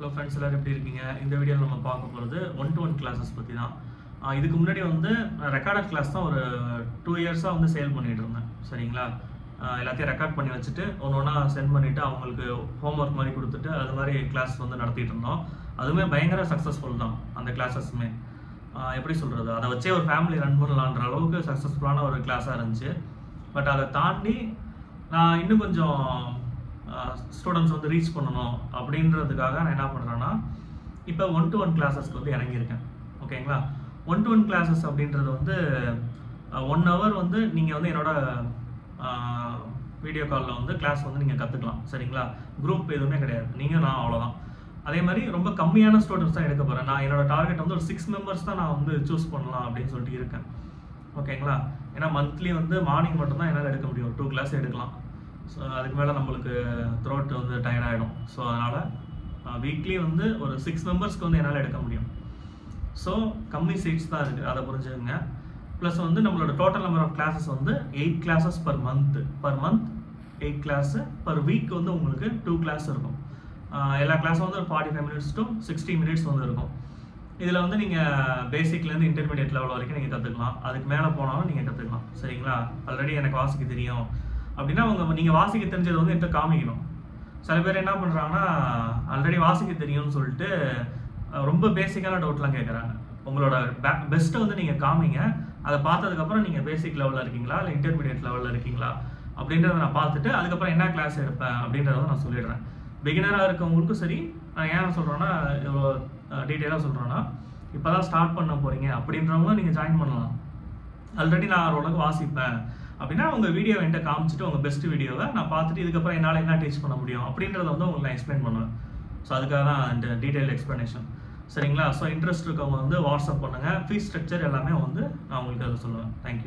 hello friends எல்லாரும் எப்படி இருக்கீங்க இந்த வீடியோவில் நம்ம பார்க்க போகிறது ஒன் டு ஒன் கிளாஸஸ் பற்றி தான் ஆஹ் இதுக்கு முன்னாடி வந்து ரெக்கார்டட் கிளாஸ் தான் ஒரு டூ இயர்ஸாக வந்து சேல் பண்ணிட்டு இருந்தேன் சரிங்களா ஆஹ் எல்லாத்தையும் ரெக்கார்ட் பண்ணி வச்சுட்டு ஒன்று ஒன்றா சென்ட் பண்ணிவிட்டு அவங்களுக்கு ஹோம்ஒர்க் மாதிரி கொடுத்துட்டு அது மாதிரி கிளாஸ் வந்து நடத்திட்டு இருந்தோம் அதுவுமே பயங்கர சக்ஸஸ்ஃபுல் தான் அந்த கிளாஸஸுமே எப்படி சொல்கிறது அதை வச்சே ஒரு ஃபேமிலி ரன் பண்ணலான்ற அளவுக்கு சக்ஸஸ்ஃபுல்லான ஒரு கிளாஸாக இருந்துச்சு பட் அதை தாண்டி நான் இன்னும் கொஞ்சம் ஸ்டூடெண்ட்ஸ் வந்து ரீச் பண்ணணும் அப்படின்றதுக்காக நான் என்ன பண்ணுறேன்னா இப்போ ஒன் டு ஒன் கிளாஸஸ்க்கு வந்து இறங்கியிருக்கேன் ஓகேங்களா ஒன் டு ஒன் கிளாஸஸ் அப்படின்றது வந்து ஒன் ஹவர் வந்து நீங்கள் வந்து என்னோட வீடியோ காலில் வந்து கிளாஸ் வந்து நீங்கள் கற்றுக்கலாம் சரிங்களா குரூப் எதுவுமே கிடையாது நீங்கள் நான் அவ்வளோதான் அதே மாதிரி ரொம்ப கம்மியான ஸ்டூடெண்ட்ஸ் தான் எடுக்க போகிறேன் நான் என்னோட டார்கெட் வந்து ஒரு சிக்ஸ் மெம்பர்ஸ் தான் நான் வந்து சூஸ் பண்ணலாம் அப்படின்னு சொல்லிட்டு இருக்கேன் ஓகேங்களா ஏன்னா மந்த்லி வந்து மார்னிங் மட்டும்தான் என்னால் எடுக்க முடியும் டூ கிளாஸ் எடுக்கலாம் ஸோ அதுக்கு மேலே நம்மளுக்கு த்ரோட் வந்து டயர்ட் ஆகிடும் ஸோ அதனால் வீக்லி வந்து ஒரு சிக்ஸ் மெம்பர்ஸ்க்கு வந்து என்னால் எடுக்க முடியும் ஸோ கம்மி சீட்ஸ் தான் இருக்குது அதை புரிஞ்சுக்கோங்க ப்ளஸ் வந்து நம்மளோட டோட்டல் நம்பர் ஆஃப் கிளாஸஸ் வந்து eight classes per month per month eight class per week வந்து உங்களுக்கு டூ கிளாஸ் இருக்கும் ஆஹ் எல்லா கிளாஸும் வந்து ஒரு forty five minutes to sixty minutes வந்து இருக்கும் இதில் வந்து நீங்கள் பேசிக்லேருந்து இன்டர்மீடியட் லெவல் வரைக்கும் நீங்கள் கற்றுக்கலாம் அதுக்கு மேலே போனாலும் நீங்கள் கற்றுக்கலாம் சரிங்களா ஆல்ரெடி எனக்கு வாசிக்க தெரியும் அப்படின்னா உங்கள் நீங்கள் வாசிக்க தெரிஞ்சதை வந்து என்கிட்ட காமிக்கணும் சில பேர் என்ன பண்ணுறாங்கன்னா ஆல்ரெடி வாசிக்க தெரியும்னு சொல்லிட்டு அஹ், ரொம்ப பேசிக்கான டவுட்லாம் கேட்குறாங்க உங்களோட பெஸ்ட்டை வந்து நீங்கள் காமிங்க அதை பார்த்ததுக்கப்புறம் நீங்கள் பேசிக் லெவலில் இருக்கீங்களா இல்லை இன்டர்மீடியட் லெவலில் இருக்கீங்களா அப்படின்றத நான் பார்த்துட்டு அதுக்கப்புறம் என்ன கிளாஸ் எடுப்பேன் அப்படின்றத நான் சொல்லிடுறேன் பிகினராக இருக்கவங்களுக்கும் சரி நான் ஏன் சொல்கிறேன்னா இவ்வளோ டீட்டெயிலாக சொல்கிறேன்னா இப்போ தான் ஸ்டார்ட் பண்ண போகிறீங்க அப்படின்றவங்க நீங்கள் ஜாயின் பண்ணலாம் ஆல்ரெடி நான் ஓரளவுக்கு வாசிப்பேன் அப்படின்னா உங்கள் வீடியோ என்கிட்ட காமிச்சிட்டு உங்கள் பெஸ்ட் வீடியோவை நான் பார்த்துட்டு இதுக்கப்புறம் என்னால் என்ன டீச் பண்ண முடியும் அப்படின்றத வந்து உங்களுக்கு நான் எக்ஸ்பிளைன் பண்ணுவேன் ஸோ அதுக்காக தான் இந்த டீட்டெயில் எக்ஸ்ப்ளனேஷன் சரிங்களா ஸோ இன்ட்ரெஸ்ட் இருக்கவங்க வந்து வாட்ஸ்அப் பண்ணுங்கள் ஃபீஸ் ஸ்ட்ரக்சர் எல்லாமே வந்து நான் உங்களுக்கு அதை சொல்லுவேன் தேங்க்யூ